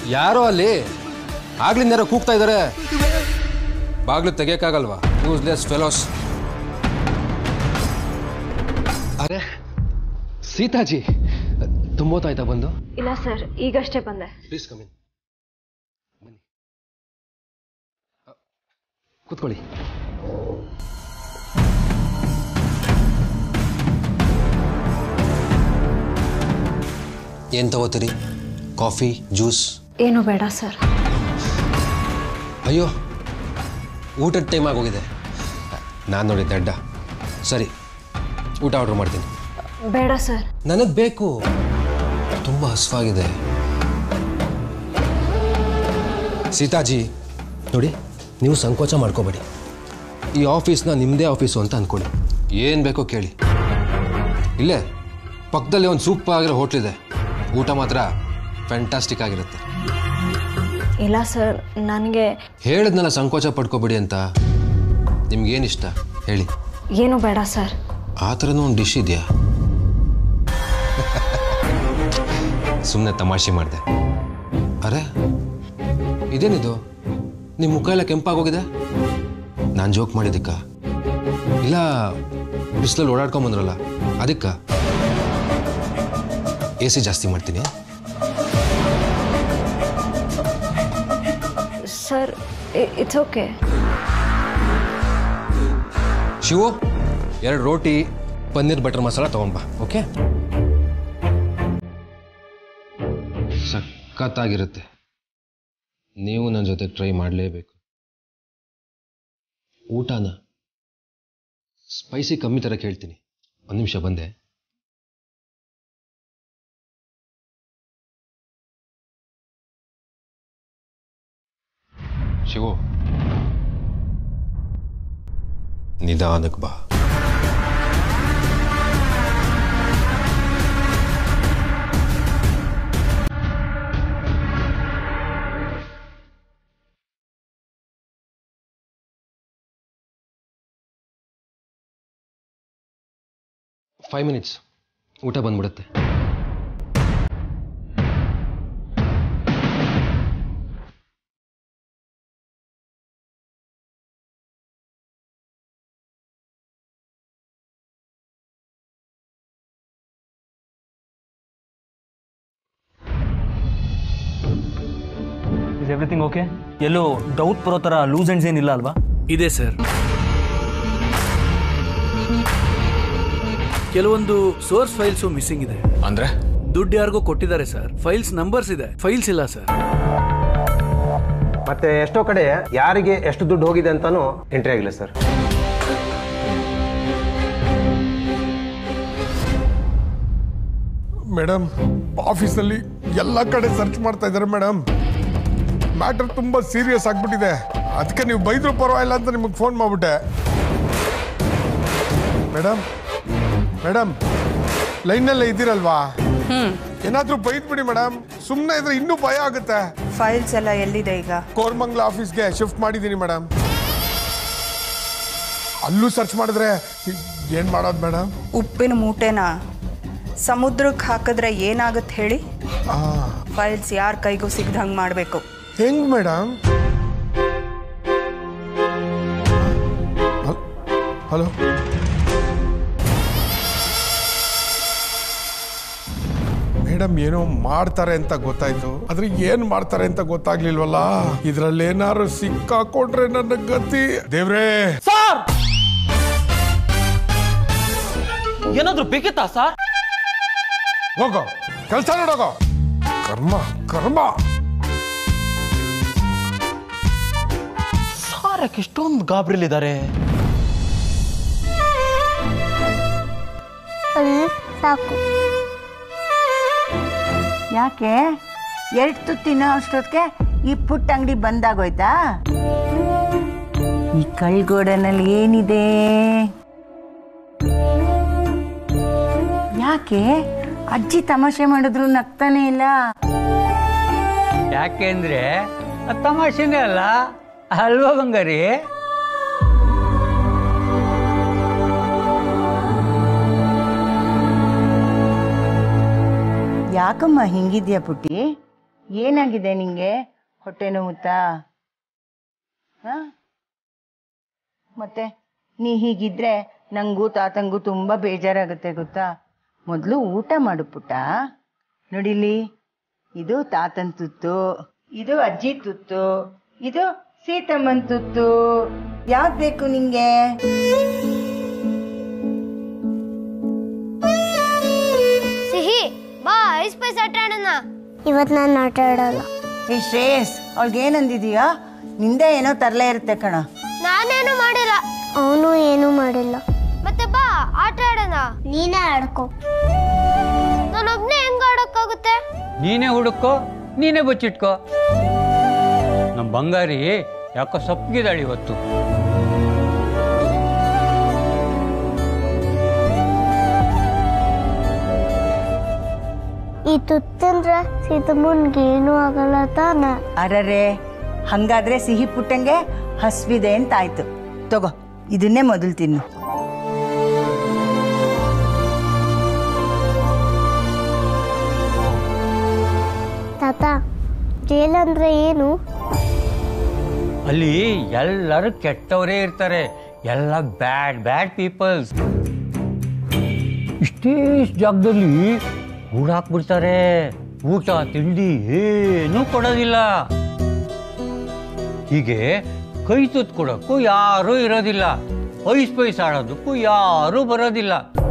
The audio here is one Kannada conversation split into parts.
ಯಾರೋ ಅಲ್ಲಿ ಆಗ್ಲಿಂದ ಯಾರೋ ಕೂಗ್ತಾ ಇದ್ದಾರೆ ಬಾಗ್ಲು ತೆಗಿಯಕ್ಕಾಗಲ್ವಾ ಯೂಸ್ಲೆಸ್ ಫೆಲೋಸ್ ಅರೆ ಸೀತಾಜಿ ತುಂಬ ಹೊತ್ತಾಯ್ತಾ ಬಂದು ಇಲ್ಲ ಸರ್ ಈಗಷ್ಟೇ ಬಂದೆ ಪ್ಲೀಸ್ ಕಮಿನ್ ಬನ್ನಿ ಅ, ಕೂತ್ಕೊಳ್ಳಿ ಏನು ತಗೋತೀರಿ ಕಾಫಿ ಜ್ಯೂಸ್ ಏನು ಬೇಡ ಸರ್ ಅಯ್ಯೋ ಊಟದ ಟೈಮ್ ಆಗೋಗಿದೆ ನಾನು ನೋಡಿ ದಡ್ಡ ಸರಿ ಊಟ ಆರ್ಡ್ರ್ ಮಾಡ್ತೀನಿ ಬೇಡ ಸರ್ ನನಗೆ ಬೇಕು ತುಂಬ ಹಸುವಾಗಿದೆ ಸೀತಾಜಿ ನೋಡಿ ನೀವು ಸಂಕೋಚ ಮಾಡ್ಕೋಬೇಡಿ ಈ ಆಫೀಸ್ನ ನಿಮ್ಮದೇ ಆಫೀಸು ಅಂತ ಅಂದ್ಕೊಳ್ಳಿ ಏನು ಬೇಕೋ ಕೇಳಿ ಇಲ್ಲೇ ಪಕ್ಕದಲ್ಲಿ ಒಂದು ಸೂಪ್ ಆಗಿರೋ ಹೋಟ್ಲಿದೆ ಊಟ ಮಾತ್ರ ಫ್ಯಾಂಟಾಸ್ಟಿಕ್ ಆಗಿರುತ್ತೆ ಇಲ್ಲ ಸರ್ ನನಗೆ ಹೇಳಿದ್ನಲ್ಲ ಸಂಕೋಚ ಪಡ್ಕೋಬೇಡಿ ಅಂತ ನಿಮ್ಗೇನು ಇಷ್ಟ ಹೇಳಿ ಏನು ಬೇಡ ಸರ್ ಆ ಥರನೂ ಒಂದು ಡಿಶ್ ಇದೆಯಾ ಸುಮ್ಮನೆ ತಮಾಷೆ ಮಾಡಿದೆ ಅರೆ ಇದೇನಿದು ನಿಮ್ಮ ಮುಖ ಎಲ್ಲ ಕೆಂಪಾಗೋಗಿದೆ ನಾನು ಜೋಕ್ ಮಾಡಿದ್ದಕ್ಕ ಇಲ್ಲ ಬಿಸಿಲಲ್ಲಿ ಓಡಾಡ್ಕೊಂಬಂದ್ರಲ್ಲ ಅದಕ್ಕ ಎ ಸಿ ಜಾಸ್ತಿ ಮಾಡ್ತೀನಿ ಸರ್ ಇಟ್ಸ್ ಓಕೆ ಶಿವು ಎರಡು ರೋಟಿ ಪನ್ನೀರ್ ಬಟರ್ ಮಸಾಲ ತಗೊಂಬ ಓಕೆ ಸಖತ್ತಾಗಿರುತ್ತೆ ನೀವು ನನ್ನ ಜೊತೆ ಟ್ರೈ ಮಾಡಲೇಬೇಕು ಊಟನ ಸ್ಪೈಸಿ ಕಮ್ಮಿ ಥರ ಕೇಳ್ತೀನಿ ಒಂದು ನಿಮಿಷ ಬಂದೆ ಶಿವು ನಿಧಾನಕ್ಕೆ ಬಾ ಫೈವ್ ಮಿನಿಟ್ಸ್ ಊಟ ಬಂದ್ಬಿಡುತ್ತೆ ಇಸ್ ಎವ್ರಿಥಿಂಗ್ ಓಕೆ ಎಲ್ಲೋ ಡೌಟ್ ಬರೋ ಥರ ಲೂಸ್ ಎಂಡ್ಸ್ ಏನಿಲ್ಲ ಅಲ್ವಾ ಇದೆ ಸರ್ ಕೆಲವೊಂದು ಸೋರ್ಸ್ ಫೈಲ್ಸು ಮಿಸ್ಸಿಂಗ್ ಇದೆ ಅಂದ್ರೆ ದುಡ್ಡು ಯಾರಿಗೋ ಕೊಟ್ಟಿದ್ದಾರೆ ಸರ್ ಫೈಲ್ಸ್ ನಂಬರ್ಸ್ ಇದೆ ಫೈಲ್ಸ್ ಇಲ್ಲ ಸರ್ ಮತ್ತೆ ಎಷ್ಟೋ ಕಡೆ ಯಾರಿಗೆ ಎಷ್ಟು ದುಡ್ಡು ಹೋಗಿದೆ ಅಂತಾನು ಎಂಟ್ರಿ ಆಗಿಲ್ಲ ಸರ್ ಮೇಡಮ್ ಆಫೀಸಲ್ಲಿ ಎಲ್ಲ ಕಡೆ ಸರ್ಚ್ ಮಾಡ್ತಾ ಇದ್ದಾರೆ ಮೇಡಮ್ ಮ್ಯಾಟರ್ ತುಂಬ ಸೀರಿಯಸ್ ಆಗ್ಬಿಟ್ಟಿದೆ ಅದಕ್ಕೆ ನೀವು ಬೈದ್ರು ಪರವಾಗಿಲ್ಲ ಅಂತ ನಿಮಗೆ ಫೋನ್ ಮಾಡ್ಬಿಟ್ಟೆ ಮೇಡಮ್ ಮೇಡಮ್ ಲೈನಲ್ಲೇ ಇದ್ದೀರಲ್ವಾ ಏನಾದ್ರೂ ಬೈದ್ಬಿಡಿ ಮೇಡಮ್ ಸುಮ್ಮನೆ ಇದ್ರೆ ಇನ್ನೂ ಭಯ ಆಗುತ್ತೆ ಫೈಲ್ಸ್ ಎಲ್ಲ ಎಲ್ಲಿದೆ ಈಗ ಕೋರ್ಮಂಗ್ಲ ಆಫೀಸ್ಗೆ ಶಿಫ್ಟ್ ಮಾಡಿದ್ದೀನಿ ಮೇಡಮ್ ಅಲ್ಲೂ ಸರ್ಚ್ ಮಾಡಿದ್ರೆ ಏನು ಮಾಡೋದು ಮೇಡಮ್ ಉಪ್ಪಿನ ಮೂಟೆನ ಸಮುದ್ರಕ್ಕೆ ಹಾಕಿದ್ರೆ ಏನಾಗುತ್ತೆ ಹೇಳಿ ಫೈಲ್ಸ್ ಯಾರ ಕೈಗೂ ಸಿಗ್ದಂಗೆ ಮಾಡಬೇಕು ಹೆಂಗ್ ಮೇಡಮ್ ಹಲೋ ಮೇಡಮ್ ಏನೋ ಮಾಡ್ತಾರೆ ಅಂತ ಗೊತ್ತಾಯ್ತು ಆದ್ರೆ ಏನ್ ಮಾಡ್ತಾರೆ ಅಂತ ಗೊತ್ತಾಗ್ಲಿಲ್ವಲ್ಲ ಇದ್ರಲ್ಲಿ ಏನಾರು ಸಿಕ್ಕಾಕೊಂಡ್ರೆ ನನ್ನ ಗತಿ ದೇವ್ರೇ ಸರ್ ಏನಾದ್ರೂ ಬೇಕಿತ್ತಾ ಸರ್ ಹೋಗೋ ಕೆಲಸ ನೋಡೋಗೋ ಕರ್ಮ ಕರ್ಮ ಸಾರ್ ಯಾಕೆ ಇಷ್ಟೊಂದು ಗಾಬರಿಲಿದ್ದಾರೆ ಸಾಕು ಯಾಕೆ ಎರಡು ತುತ್ತಿನೋ ಅಷ್ಟೊತ್ತಿಗೆ ಈ ಪುಟ್ಟ ಅಂಗಡಿ ಬಂದಾಗೋಯ್ತಾ ಈ ಕಳ್ಗೋಡನಲ್ಲಿ ಏನಿದೆ ಯಾಕೆ ಅಜ್ಜಿ ತಮಾಷೆ ಮಾಡಿದ್ರು ನಗ್ತಾನೆ ಇಲ್ಲ ಯಾಕೆಂದ್ರೆ ಅದ್ ತಮಾಷೆನೇ ಅಲ್ಲ ಅಲ್ವಾ ಬಂಗಾರಿ ಯಾಕಮ್ಮ ಹಿಂಗಿದ್ಯಾ ಪುಟ್ಟಿ ಏನಾಗಿದೆ ನಿಂಗೆ ಹೊಟ್ಟೆ ನೋವುತ್ತಾ ಹಾ ಮತ್ತೆ ನೀ ಹೀಗಿದ್ರೆ ನಂಗೂ ತಾತಂಗೂ ತುಂಬ ಬೇಜಾರಾಗುತ್ತೆ ಗೊತ್ತಾ ಮೊದಲು ಊಟ ಮಾಡು ಪುಟ್ಟ ನೋಡಿಲಿ ಇದು ತಾತನ್ ತುತ್ತು ಇದು ಅಜ್ಜಿ ತುತ್ತು ಇದು ಸೀತಮ್ಮನ್ ತುತ್ತು ಯಾವ್ದು ಬೇಕು ನಿಂಗೆ ಸಿಹಿ ಬಾ ಐಸ್ ಪೈಸ್ ಆಟ ಆಡೋಣ ಇವತ್ತು ನಾನು ಆಟ ಆಡಲ್ಲ ಏ ಶ್ರೇಯಸ್ ಅವಳಿಗೆ ಏನಂದಿದೀಯಾ ನಿಂದೆ ಏನೋ ತರಲೇ ಇರುತ್ತೆ ಕಣ ನಾನೇನು ಮಾಡಿಲ್ಲ ಅವನು ಏನೂ ಮಾಡಿಲ್ಲ ಮತ್ತೆ ಬಾ ಆಟ ಆಡೋಣ ನೀನೇ ಆಡ್ಕೊ ನಾನೊಬ್ನೇ ಹೆಂಗ್ ಆಡಕ್ಕಾಗುತ್ತೆ ನೀನೇ ಹುಡುಕೋ ನೀನೇ ಬಚ್ಚಿಟ್ಕೋ ನಮ್ಮ ಬಂಗಾರಿ ಯಾಕೋ ಸಪ್ಪಗಿದಾಳೆ ಇವತ್ತು ಈ ತುತ್ತಂದ್ರೆ ಸೀತಮ್ಮನ್ಗೆ ಏನೂ ಆಗಲ್ಲ ತಾನೆ ಅರರೆ ಹಂಗಾದ್ರೆ ಸಿಹಿ ಪುಟ್ಟಂಗೆ ಹಸ್ವಿದೆ ಅಂತ ಆಯ್ತು ತಗೋ ಇದನ್ನೇ ಮೊದಲು ತಿನ್ನು ತಾತ ಜೈಲ್ ಅಂದ್ರೆ ಏನು ಅಲ್ಲಿ ಎಲ್ಲರೂ ಕೆಟ್ಟವರೇ ಇರ್ತಾರೆ ಎಲ್ಲ ಬ್ಯಾಡ್ ಬ್ಯಾಡ್ ಪೀಪಲ್ಸ್ ಇಷ್ಟೇ ಜಾಗದಲ್ಲಿ ಹೂಡಾಕ್ಬಿಡ್ತಾರೆ ಊಟ ತಿಂಡಿ ಏನೂ ಕೊಡೋದಿಲ್ಲ ಹೀಗೆ ಕೈ ತುತ್ತು ಕೊಡೋಕ್ಕೂ ಯಾರೂ ಇರೋದಿಲ್ಲ ಐಸ್ ಪೈಸ್ ಆಡೋದಕ್ಕೂ ಯಾರೂ ಬರೋದಿಲ್ಲ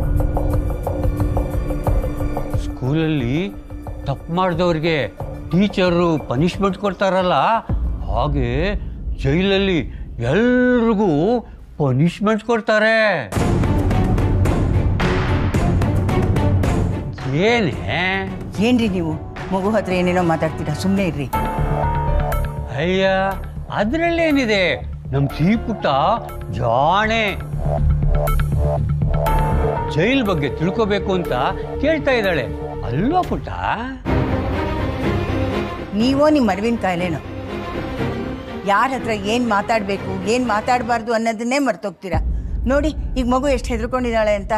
ಸ್ಕೂಲಲ್ಲಿ ತಪ್ಪು ಮಾಡಿದವ್ರಿಗೆ ಟೀಚರು ಪನಿಷ್ಮೆಂಟ್ ಕೊಡ್ತಾರಲ್ಲ ಹಾಗೆ ಜೈಲಲ್ಲಿ ಎಲ್ರಿಗೂ ಪನಿಷ್ಮೆಂಟ್ ಕೊಡ್ತಾರೆ ಏನೇ ಏನ್ರಿ ನೀವು ಮಗು ಹತ್ರ ಏನೇನೋ ಮಾತಾಡ್ತೀರಾ ಸುಮ್ಮನೆ ಇರ್ರಿ ಅಯ್ಯ ಅದ್ರಲ್ಲೇನಿದೆ ನಮ್ ಸಿಹಿ ಪುಟ್ಟ ಜಾಣೆ ಜೈಲ್ ಬಗ್ಗೆ ತಿಳ್ಕೋಬೇಕು ಅಂತ ಕೇಳ್ತಾ ಇದ್ದಾಳೆ ಅಲ್ವಾ ಪುಟ್ಟ ನೀವೋ ನಿಮ್ಮ ಮರವಿನ ಕಾಯಿಲೆನೋ ಯಾರ ಹತ್ರ ಏನು ಮಾತಾಡಬೇಕು ಏನು ಮಾತಾಡಬಾರ್ದು ಅನ್ನೋದನ್ನೇ ಮರ್ತೋಗ್ತೀರಾ ನೋಡಿ ಈಗ ಮಗು ಎಷ್ಟು ಹೆದರ್ಕೊಂಡಿದ್ದಾಳೆ ಅಂತ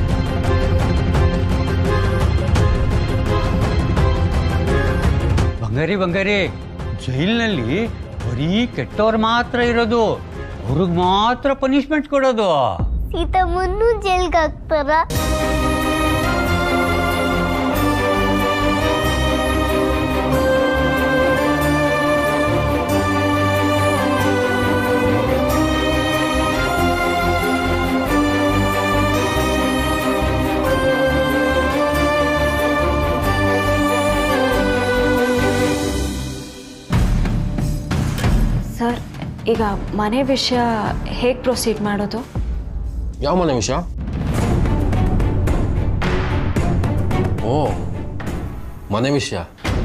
ಬಂಗಾರಿ ಬಂಗಾರಿ ಜೈಲಿನಲ್ಲಿ ಬರೀ ಕೆಟ್ಟವ್ರು ಮಾತ್ರ ಇರೋದು ಅವ್ರಿಗೆ ಮಾತ್ರ ಪನಿಷ್ಮೆಂಟ್ ಕೊಡೋದು ಸೀತಮ್ಮನ್ನು ಜೈಲ್ಗೆ ಹಾಕ್ತಾರ ಸರ್ ಈಗ ಮನೆ ವಿಷಯ ಹೇಗೆ ಪ್ರೊಸೀಡ್ ಮಾಡೋದು ಯಾವ ಮನೆ ವಿಷಯ ಓ ಮನೆ ವಿಷಯ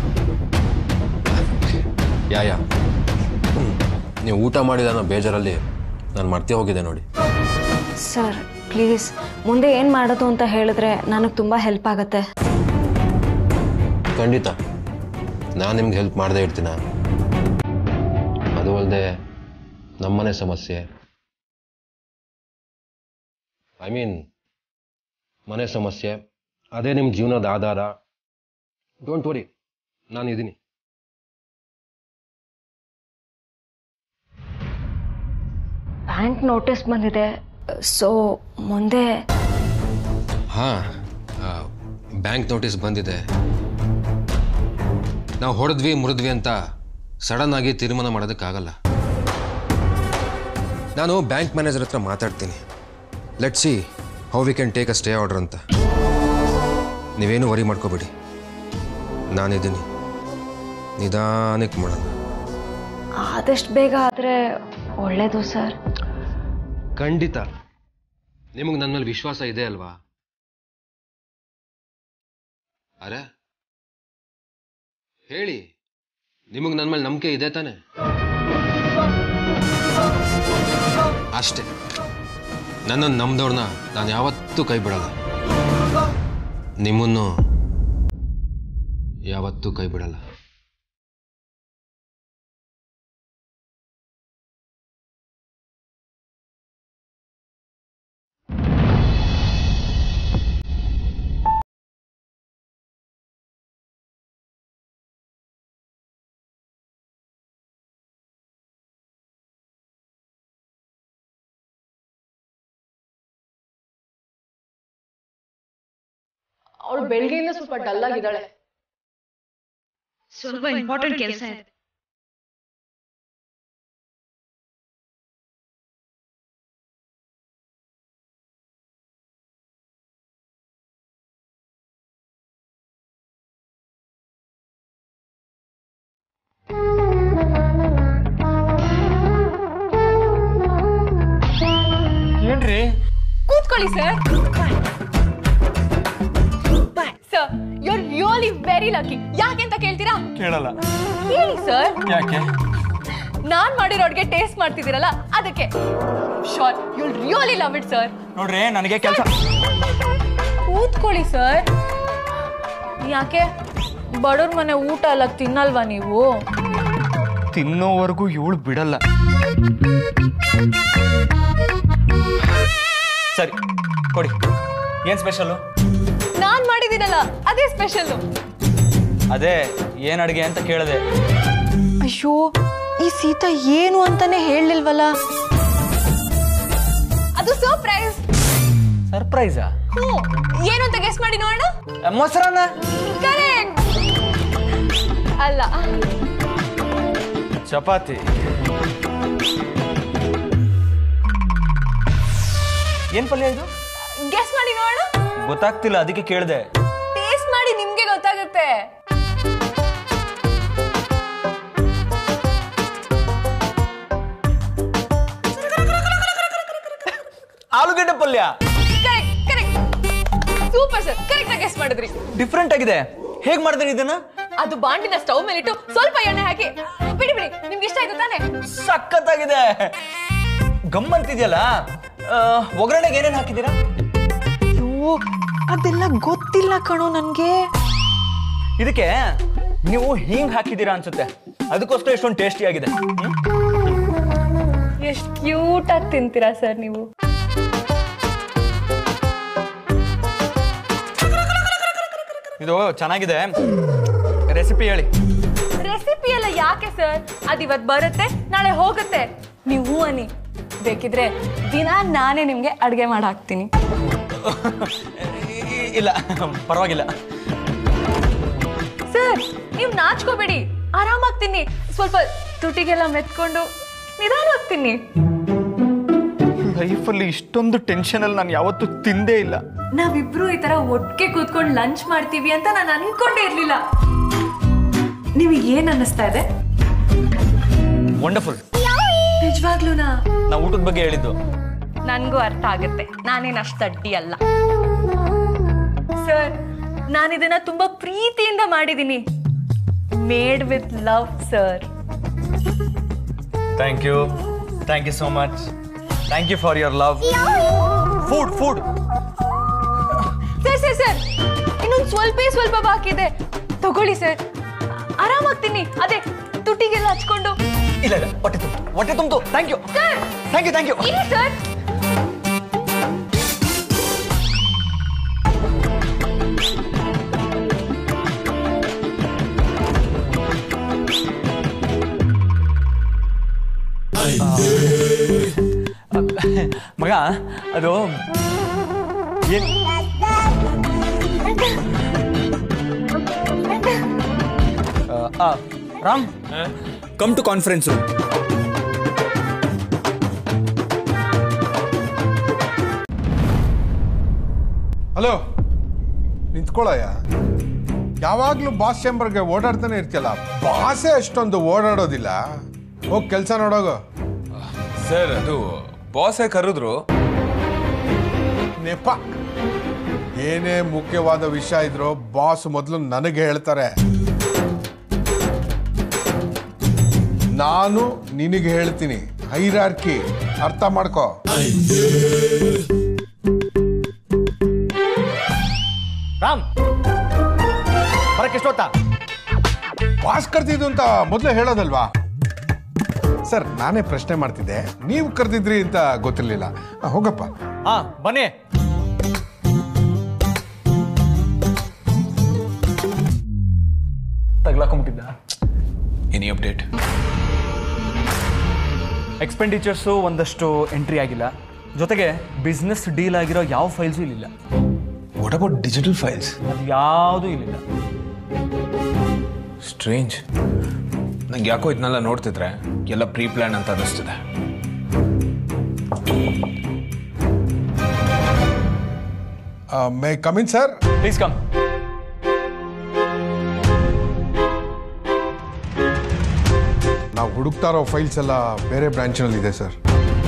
ಯಾ ಯಾ ಹ್ಮ್. ನೀವು ಊಟ ಮಾಡಿದ ಅನ್ನೋ ಬೇಜಾರಲ್ಲಿ ನಾನು ಮರ್ತೇ ಹೋಗಿದ್ದೆ ನೋಡಿ ಸರ್ ಪ್ಲೀಸ್ ಮುಂದೆ ಏನು ಮಾಡೋದು ಅಂತ ಹೇಳಿದ್ರೆ ನನಗೆ ತುಂಬ ಹೆಲ್ಪ್ ಆಗುತ್ತೆ ಖಂಡಿತ ನಾನು ನಿಮ್ಗೆ ಹೆಲ್ಪ್ ಮಾಡದೇ ಇರ್ತೀನ ಅದು ಅಲ್ಲದೆ ನಮ್ಮನೆ ಸಮಸ್ಯೆ ಐ ಮೀನ್ ಮನೆ ಸಮಸ್ಯೆ ಅದೇ ನಿಮ್ಮ ಜೀವನದ ಆಧಾರ ಡೋಂಟ್ ವರಿ ನಾನು ಇದ್ದೀನಿ ಬ್ಯಾಂಕ್ ನೋಟಿಸ್ ಬಂದಿದೆ ಸೊ ಮುಂದೆ ಹಾಂ ಬ್ಯಾಂಕ್ ನೋಟಿಸ್ ಬಂದಿದೆ ನಾವು ಹೊಡೆದ್ವಿ ಮುರಿದ್ವಿ ಅಂತ ಸಡನ್ ಆಗಿ ತೀರ್ಮಾನ ಮಾಡೋದಕ್ಕಾಗಲ್ಲ ನಾನು ಬ್ಯಾಂಕ್ ಮ್ಯಾನೇಜರ್ ಹತ್ರ ಮಾತಾಡ್ತೀನಿ let see how we can take a stay order ಅಂತ ನೀವೇನು ವರಿ ಮಾಡ್ಕೋಬೇಡಿ ನಾನಿದ್ದೀನಿ ನಿಧಾನಕ್ಕೆ ಮಾಡೋಣ ಆದಷ್ಟು ಬೇಗ ಆದರೆ ಒಳ್ಳೆಯದು ಸರ್ ಖಂಡಿತ ನಿಮಗೆ ನನ್ನ ಮೇಲೆ ವಿಶ್ವಾಸ ಇದೆ ಅಲ್ವಾ ಅರೆ ಹೇಳಿ ನಿಮಗೆ ನನ್ನ ಮೇಲೆ ನಂಬಿಕೆ ಇದೆ ತಾನೆ ಅಷ್ಟೇ ನನ್ನನ್ನು ನಂಬ್ದವ್ರನ್ನ ನಾನು ಯಾವತ್ತೂ ಕೈ ಬಿಡಲ್ಲ ನಿಮ್ಮನ್ನು ಯಾವತ್ತೂ ಕೈ ಬಿಡಲ್ಲ ಅವಳು ಬೆಳಗ್ಗೆಯಿಂದ ಸ್ವಲ್ಪ ಡಲ್ ಆಗಿದ್ದಾಳೆ ಸ್ವಲ್ಪ ಇಂಪಾರ್ಟೆಂಟ್ ಕೆಲಸ ಇದೆ ಏನ್ರಿ ಕೂತ್ಕೊಳ್ಳಿ sir sir you are really very lucky ಯಾಕೆ ಅಂತ ಕೇಳ್ತೀರಾ ಕೇಳಲ್ಲ ಹೇಳಿ ಸರ್ ಯಾಕೆ ನಾನ್ ಮಾಡಿರೋ ಅಡ್ಗೆ ಟೇಸ್ಟ್ ಮಾಡ್ತಿದ್ದೀರಲ್ಲ ಅದಕ್ಕೆ sure you really love it sir ನೋಡ್ರಿ ನನಗೆ ಕೆಲಸ ಕೂತ್ಕೊಳ್ಳಿ ಸರ್ ಯಾಕೆ ಬಡವ್ರ ಮನೆ ಊಟ ಎಲ್ಲ ತಿನ್ನಲ್ವಾ ನೀವು ತಿನ್ನೋವರೆಗೂ ಇವಳು ಬಿಡಲ್ಲ ಸರಿ ಕೊಡಿ ಏನ್ ಸ್ಪೆಷಲ್ ನಾನ್ ಮಾಡಿದ್ದೀನಲ್ಲ ಅದೇ ಸ್ಪೆಷಲ್ ಅದೇ ಏನ್ ಅಡ್ಗೆ ಅಂತ ಕೇಳಿದೆ ಅಯ್ಯೋ ಈ ಸೀತಾ ಏನು ಅಂತಾನೆ ಹೇಳಲಿಲ್ವಲ್ಲ ಅದು ಸರ್ಪ್ರೈಸ್ ಸರ್ಪ್ರೈಸಾ ಹ್ಞೂ ಏನು ಅಂತ ಗೆಸ್ ಮಾಡಿ ನೋಡೋಣ ಮೊಸರನ್ನ ಕರೆಕ್ಟ್ ಅಲ್ಲ ಚಪಾತಿ ಏನ್ ಪಲ್ಯ ಇದು ಗೆಸ್ ಮಾಡಿ ನೋಡೋಣ ಗೊತ್ತಾಗ್ತಿಲ್ಲ ಅದಕ್ಕೆ ಕೇಳಿದೆ ಟೇಸ್ಟ್ ಮಾಡಿ ನಿಮ್ಗೆ ಗೊತ್ತಾಗುತ್ತೆ ಆಲೂಗಡ್ಡೆ ಪಲ್ಯ correct correct super sir correct ಆಗಿ ಗೆಸ್ ಮಾಡಿದ್ರಿ ಡಿಫ್ರೆಂಟ್ ಆಗಿದೆ ಹೇಗ್ ಮಾಡಿದ್ರಿ ಇದನ್ನ ಅದು ಬಾಂಡಿನ ಸ್ಟವ್ ಮೇಲೆ ಇಟ್ಟು ಸ್ವಲ್ಪ ಎಣ್ಣೆ ಹಾಕಿ ಬಿಡಿ ಬಿಡಿ ನಿಮ್ಗೆ ಇಷ್ಟ ಆಯ್ತು ತಾನೆ ಸಖತ್ತಾಗಿದೆ ಗಮ್ಮಂತಿದೆಯಲ್ಲ ಆ, ಒಗ್ಗರಣೆಗೆ ಏನೇನ್ ಹಾಕಿದ್ದೀರಾ ಅಯ್ಯೋ ಅದೆಲ್ಲ ಗೊತ್ತಿಲ್ಲ ಕಣೋ ನನ್ಗೆ ಇದಕ್ಕೆ ನೀವು ಹಿಂಗ್ ಹಾಕಿದ್ದೀರಾ ಅನ್ಸುತ್ತೆ ಅದಕ್ಕೋಸ್ಕರ ಎಷ್ಟೊಂದು ಟೇಸ್ಟಿ ಆಗಿದೆ ಹ್ಮ್? ಎಷ್ಟು ಕ್ಯೂಟ್ ಆಗಿ ತಿಂತೀರಾ ಸರ್ ನೀವು ಇದು ಚೆನ್ನಾಗಿದೆ ರೆಸಿಪಿ ಹೇಳಿ ರೆಸಿಪಿ ಎಲ್ಲ ಯಾಕೆ ಸರ್ ಅದು ಇವತ್ತು ಬರುತ್ತೆ ನಾಳೆ ಹೋಗುತ್ತೆ ನೀವು ಹೂ ಅನ್ನಿ ಬೇಕಿದ್ರೆ ದಿನ ನಾನೇ ನಿಮ್ಗೆ ಅಡುಗೆ ಮಾಡಿ ಹಾಕ್ತೀನಿ ಇ- ಇಲ್ಲ ಪರವಾಗಿಲ್ಲ ಸರ್ ನೀವು ನಾಚ್ಕೋಬೇಡಿ ಆರಾಮಾಗಿ ತಿನ್ನಿ ಸ್ವಲ್ಪ ತುಟಿಗೆಲ್ಲ ಮೆತ್ಕೊಂಡು ನಿಧಾನವಾಗಿ ತಿನ್ನಿ ಲೈಫಲ್ಲಿ ಇಷ್ಟೊಂದು ಟೆನ್ಷನ್ ಅಲ್ಲಿ ನಾನು ಯಾವತ್ತೂ ತಿಂದೇ ಇಲ್ಲ ನಾವಿಬ್ರು ಈ ತರ ಒಟ್ಟಿಗೆ ಕೂತ್ಕೊಂಡು ಲಂಚ್ ಮಾಡ್ತೀವಿ ಅಂತ ನಾನು ಅನ್ಕೊಂಡೇ ಇರ್ಲಿಲ್ಲ ನಿಮಗೆ ಏನ್ ಅನ್ನಿಸ್ತಾ ಇದೆ ವಂಡರ್ಫುಲ್ ನಿಜವಾಗ್ಲೂನಾ ನಾ ಊಟದ ಬಗ್ಗೆ ಹೇಳಿದ್ದು ನನ್ಗೂ ಅರ್ಥ ಆಗುತ್ತೆ ನಾನೇನು ಅಷ್ಟು ಅಡ್ಡಿ ಅಲ್ಲ ಸರ್ ನಾನು ಇದನ್ನ ತುಂಬಾ ಪ್ರೀತಿಯಿಂದ ಮಾಡಿದ್ದೀನಿ made with love sir thank you thank you so much thank you for your love food food sir sir sir ಇನ್ನೊಂದು ಸ್ವಲ್ಪ ಸ್ವಲ್ಪ ಬಾಕಿ ಇದೆ ತಗೊಳ್ಳಿ ಸರ್ ಆರಾಮಾಗಿ ತಿನ್ನಿ ಅದೇ ತುಟಿಗೆಲ್ಲ ಹಚ್ಕೊಂಡು ಇಲ್ಲ ಇಲ್ಲ ಹೊಟ್ಟೆ ತುಂಬಿತು ಹೊಟ್ಟೆ ತುಂಬಿತು thank you sir thank you thank you ಇರಿ ಸರ್ ಮಗ ಅದು ಏನ್ ಆ, Ram come to conference hello ನಿಂತ್ಕೊಳ್ಳಯ್ಯ ಯಾವಾಗಲೂ ಬಾಸ್ ಚೇಂಬರ್ಗೆ ಓಡಾಡ್ತಾನೆ ಇರ್ತಿಯಲ್ಲ ಬಾಸೇ ಅಷ್ಟೊಂದು ಓಡಾಡೋದಿಲ್ಲ ಹೋಗಿ ಕೆಲಸ ನೋಡೋಗು ಸರ್ ಅದು ಬಾಸೇ ಕರೆದ್ರು ನೆಪ ಏನೇ ಮುಖ್ಯವಾದ ವಿಷಯ ಇದ್ರೂ ಬಾಸ್ ಮೊದಲು ನನಗೆ ಹೇಳ್ತಾರೆ ನಾನು ನಿನಗೆ ಹೇಳ್ತೀನಿ ಹೈರಾರ್ಕಿ ಅರ್ಥ ಮಾಡ್ಕೋ ರಾಮ್ ಬರಕ್ಕೆ ಎಷ್ಟೊತ್ತಾ ಬಾಸ್ ಕರ್ತಿದ್ದು ಅಂತ ಮೊದಲೇ ಹೇಳೋದಲ್ವಾ ಸರ್ ನಾನೇ ಪ್ರಶ್ನೆ ಮಾಡ್ತಿದ್ದೆ ನೀವು ಕರೆದಿದ್ರಿ ಅಂತ ಗೊತ್ತಿರಲಿಲ್ಲ ಹೋಗಪ್ಪ ಹಾ ಬನ್ನಿ ತಗ್ಲಾಕೊಂಬಿಟ್ಟಿದ್ದ ಎನಿ ಅಪ್ಡೇಟ್ ಎಕ್ಸ್ಪೆಂಡಿಚರ್ಸು ಒಂದಷ್ಟು ಎಂಟ್ರಿ ಆಗಿಲ್ಲ ಜೊತೆಗೆ ಬಿಸ್ನೆಸ್ ಡೀಲ್ ಆಗಿರೋ ಯಾವ ಫೈಲ್ಸು ಇಲ್ಲಿಲ್ಲ ವಾಟ್ ಅಬೌಟ್ ಡಿಜಿಟಲ್ ಫೈಲ್ಸ್ ಅದು ಯಾವುದೂ ಇಲ್ಲಿಲ್ಲ ಸ್ಟ್ರೇಂಜ್ ನಂಗೆ ಯಾಕೋ ಇದನ್ನೆಲ್ಲ ನೋಡ್ತಿದ್ರೆ ಎಲ್ಲ ಪ್ರೀ ಪ್ಲಾನ್ ಅಂತ ಅನ್ನಿಸ್ತಿದೆ may come in sir please come ನಾವು ಹುಡುಕ್ತಾ ಇರೋ ಫೈಲ್ಸ್ ಎಲ್ಲ ಬೇರೆ ಬ್ರಾಂಚ್ನಲ್ಲಿ ಇದೆ ಸರ್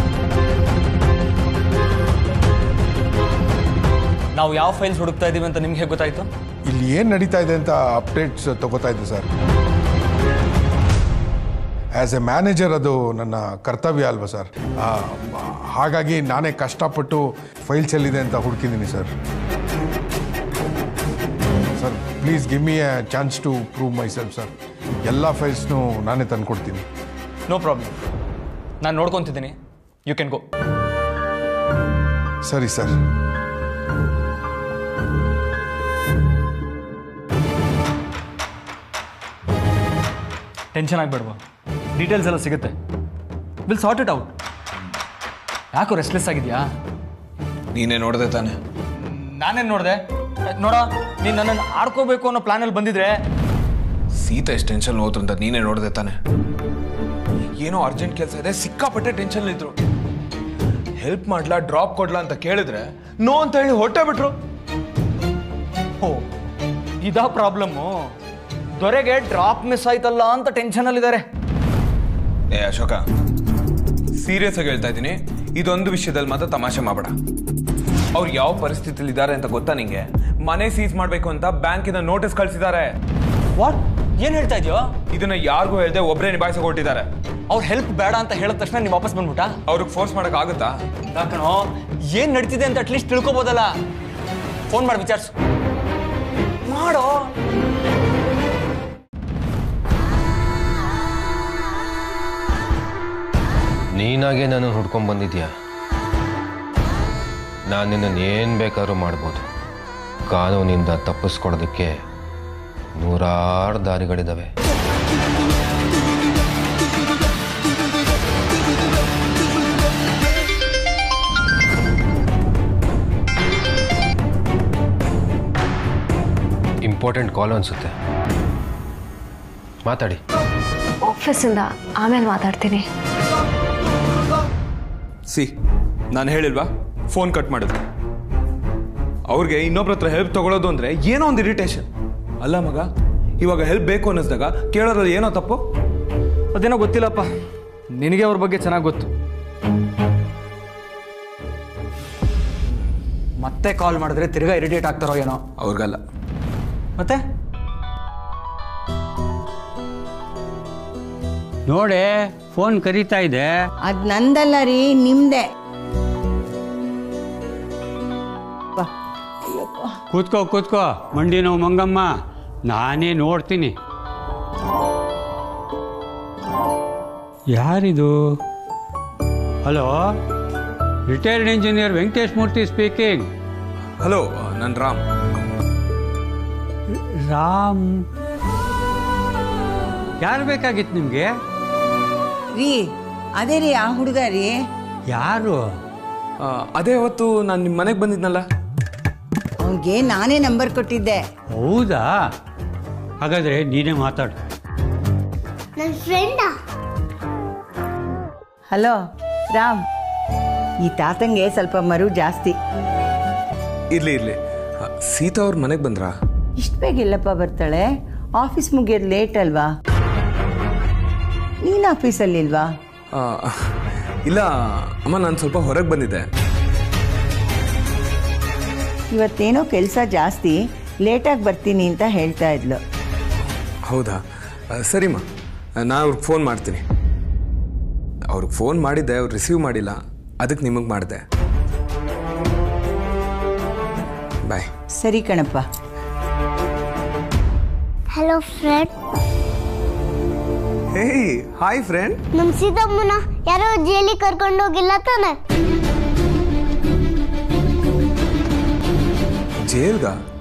ನಾವು ಯಾವ ಫೈಲ್ಸ್ ಹುಡುಕ್ತಾ ಇದೀವಿ ಅಂತ ನಿಮ್ಗೆ ಹೇಗೆ ಗೊತ್ತಾಯ್ತು ಇಲ್ಲಿ ಏನು ನಡೀತಾ ಇದೆ ಅಂತ ಅಪ್ಡೇಟ್ಸ್ ತಗೋತಾ ಇದ್ದೆ ಸರ್ ಆ್ಯಸ್ ಎ ಮ್ಯಾನೇಜರ್ ಅದು ನನ್ನ ಕರ್ತವ್ಯ ಅಲ್ವಾ ಸರ್ ಹಾಗಾಗಿ ನಾನೇ ಕಷ್ಟಪಟ್ಟು ಫೈಲ್ಸ್ ಎಲ್ಲಿದೆ ಅಂತ ಹುಡುಕಿದ್ದೀನಿ sir sir please give me a chance to prove myself sir ಎಲ್ಲ ಫೈಲ್ಸ್ನು ನಾನೇ ತಂದ್ಕೊಡ್ತೀನಿ ನೋ ಪ್ರಾಬ್ಲಮ್ ನಾನು ನೋಡ್ಕೊತಿದ್ದೀನಿ ಯು ಕ್ಯಾನ್ ಗೋ ಸರಿ ಸರ್ ಟೆನ್ಷನ್ ಆಗಬೇಡ್ವಾ ಡೀಟೇಲ್ಸ್ ಎಲ್ಲ ಸಿಗುತ್ತೆ ವಿಲ್ ಸಾರ್ಟ್ ಇಟ್ ಔಟ್ ಯಾಕೋ ರೆಸ್ಟ್ಲೆಸ್ ಆಗಿದೆಯಾ ನೀನೇ ನೋಡ್ದೆ ತಾನೆ ನಾನೇನು ನೋಡಿದೆ ನೋಡ ನೀನು ನನ್ನನ್ನು ಆಡ್ಕೋಬೇಕು ಅನ್ನೋ ಪ್ಲಾನಲ್ಲಿ ಬಂದಿದ್ರೆ ಸೀತಾ ಎಷ್ಟು ಟೆನ್ಷನ್ ಹೋದ್ರು ಅಂತ ನೀನೇ ನೋಡ್ದೆ ತಾನೆ ಏನೋ ಅರ್ಜೆಂಟ್ ಕೆಲಸ ಇದೆ ಸಿಕ್ಕಾಪಟ್ಟೆ ಟೆನ್ಷನ್ ಇದ್ರು ಹೆಲ್ಪ್ ಮಾಡ್ಲಾ ಡ್ರಾಪ್ ಕೊಡ್ಲಾ ಅಂತ ಕೇಳಿದ್ರೆ ನೋ ಅಂತ ಹೇಳಿ ಹೊಟ್ಟೆ ಬಿಟ್ರು ಓ ಇದಾ ಪ್ರಾಬ್ಲಮ್ಮು ದೊರೆಗೆ ಡ್ರಾಪ್ ಮಿಸ್ ಆಯ್ತಲ್ಲ ಅಂತ ಟೆನ್ಷನಲ್ಲಿದ್ದಾರೆ ಏ ಅಶೋಕ ಸೀರಿಯಸ್ ಆಗಿ ಹೇಳ್ತಾ ಇದ್ದೀನಿ ಇದೊಂದು ವಿಷಯದಲ್ಲಿ ಮಾತ್ರ ತಮಾಷೆ ಮಾಡಬೇಡ ಅವ್ರು ಯಾವ ಪರಿಸ್ಥಿತಿಲಿ ಇದ್ದಾರೆ ಅಂತ ಗೊತ್ತಾ ನಿಂಗೆ ಮನೆ ಸೀಸ್ ಮಾಡಬೇಕು ಅಂತ ಬ್ಯಾಂಕಿನ ನೋಟಿಸ್ ಕಳಿಸಿದ್ದಾರೆ ವಾಟ್ ಏನು ಹೇಳ್ತಾ ಇದೆಯೋ ಇದನ್ನ ಯಾರಿಗೂ ಹೇಳ್ದೆ ಒಬ್ಬರೇ ನಿಭಾಯಿಸಕ್ ಹೊರಟಿದ್ದಾರೆ ಅವ್ರ ಹೆಲ್ಪ್ ಬೇಡ ಅಂತ ಹೇಳಿದ ತಕ್ಷಣ ನೀವು ವಾಪಸ್ ಬಂದ್ಬಿಟ್ಟಾ ಅವ್ರಿಗೆ ಫೋರ್ಸ್ ಮಾಡಕ್ ಆಗುತ್ತಾ ಯಾಕಣೋ ಏನ್ ನಡೀತಿದೆ ಅಂತ ಅಟ್ಲೀಸ್ಟ್ ತಿಳ್ಕೊಬೋದಲ್ಲ ಫೋನ್ ಮಾಡಿ ವಿಚಾರಿಸು ಮಾಡೋ ನೀನಾಗೆ ನಾನು ಹುಡ್ಕೊಂಡ್ ಬಂದಿದ್ಯಾ ನಾನು ನಿನ್ನನ್ನು ಏನು ಬೇಕಾದ್ರೂ ಮಾಡ್ಬೋದು ಕಾನೂನಿಂದ ತಪ್ಪಿಸ್ಕೊಡೋದಕ್ಕೆ ನೂರಾರು ದಾರಿಗಳಿದ್ದಾವೆ ಇಂಪಾರ್ಟೆಂಟ್ ಕಾಲ್ ಅನಿಸುತ್ತೆ ಮಾತಾಡಿ ಆಫೀಸಿಂದ ಆಮೇಲೆ ಮಾತಾಡ್ತೀನಿ ಸಿ ನಾನು ಹೇಳಿಲ್ವಾ ಫೋನ್ ಕಟ್ ಮಾಡಿದ್ರು ಅವ್ರಿಗೆ ಇನ್ನೊಬ್ರ ಹತ್ರ ಹೆಲ್ಪ್ ತಗೊಳ್ಳೋದು ಅಂದ್ರೆ ಏನೋ ಒಂದು ಇರಿಟೇಷನ್ ಅಲ್ಲ ಮಗ ಇವಾಗ ಹೆಲ್ಪ್ ಬೇಕು ಅನ್ನಿಸ್ದಾಗ ಕೇಳೋದ್ರಲ್ಲಿ ಏನೋ ತಪ್ಪು ಅದೇನೋ ಗೊತ್ತಿಲ್ಲಪ್ಪ ನಿನಗೆ ಅವ್ರ ಬಗ್ಗೆ ಚೆನ್ನಾಗಿ ಗೊತ್ತು ಮತ್ತೆ ಕಾಲ್ ಮಾಡಿದ್ರೆ ತಿರ್ಗಾ ಇರಿಟೇಟ್ ಆಗ್ತಾರೋ ಏನೋ ಅವ್ರಿಗಲ್ಲ ಮತ್ತೆ ನೋಡೆ ಫೋನ್ ಕರೀತಾ ಇದೆ ಅದ್ ನಂದಲ್ಲ ರೀ ನಿಮ್ದೆ ಕೂತ್ಕೋ ಕೂತ್ಕೋ ಮಂಡಿ ನೋವು ಮಂಗಮ್ಮ ನಾನೇ ನೋಡ್ತೀನಿ ಯಾರಿದು hello retired engineer Venkatesh Murthy speaking hello ನಾನು ರಾಮ್ ರಾಮ್ ಯಾರು ಬೇಕಾಗಿತ್ತು ನಿಮಗೆ ರೀ ಅದೇ ರೀ ಆ ಹುಡುಗ ರೀ ಯಾರು ಆ, ಅದೇ ಅವತ್ತು ನಾನು ನಿಮ್ಮ ಮನೆಗೆ ಬಂದಿದ್ನಲ್ಲ ಅವನಿಗೆ ನಾನೇ ನಂಬರ್ ಕೊಟ್ಟಿದ್ದೆ ಹೌದಾ ಹಾಗಾದ್ರೆ ನೀನೇ ಮಾತಾಡು ನನ್ನ ಫ್ರೆಂಡಾ ಹಲೋ ರಾಮ್ ಈ ತಾತಂಗೆ ಸ್ವಲ್ಪ ಮರು ಜಾಸ್ತಿ ಇರ್ಲಿ ಇರ್ಲಿ ಆ, ಸೀತಾ ಅವ್ರ ಮನೆಗೆ ಬಂದ್ರಾ ಇಷ್ಟು ಬೇಗ ಎಲ್ಲಪ್ಪ ಬರ್ತಾಳೆ ಆಫೀಸ್ ಮುಗಿಯೋದು ಲೇಟ್ ಅಲ್ವಾ ನೀನು ಆಫೀಸಲ್ಲಿಲ್ವಾ ಆ, ಇಲ್ಲ ಅಮ್ಮ ನಾನು ಸ್ವಲ್ಪ ಹೊರಗೆ ಬಂದಿದ್ದೆ ಇವತ್ತೇನೋ ಕೆಲಸ ಜಾಸ್ತಿ ಲೇಟಾಗಿ ಬರ್ತೀನಿ ಅಂತ ಹೇಳ್ತಾ ಇದ್ಲು ಹೌದಾ ಆ, ಸರಿಮ್ಮ ನಾನು ಅವ್ರಿಗೆ ಫೋನ್ ಮಾಡ್ತೀನಿ ಅವ್ರಿಗೆ ಫೋನ್ ಮಾಡಿದ್ದೆ ಅವ್ರು ರಿಸೀವ್ ಮಾಡಿಲ್ಲ ಅದಕ್ಕೆ ನಿಮಗೆ ಮಾಡಿದೆ ಬಾಯ್ ಸರಿ ಕಣಪ್ಪ hello friend hey hi friend ನಮ್ ಸೀತಮ್ಮನ ಯಾರೋ ಜೈಲಿಗೆ ಕರ್ಕೊಂಡು ಹೋಗಿಲ್ಲ ತಾನೆ ಜೇಲ್ಗ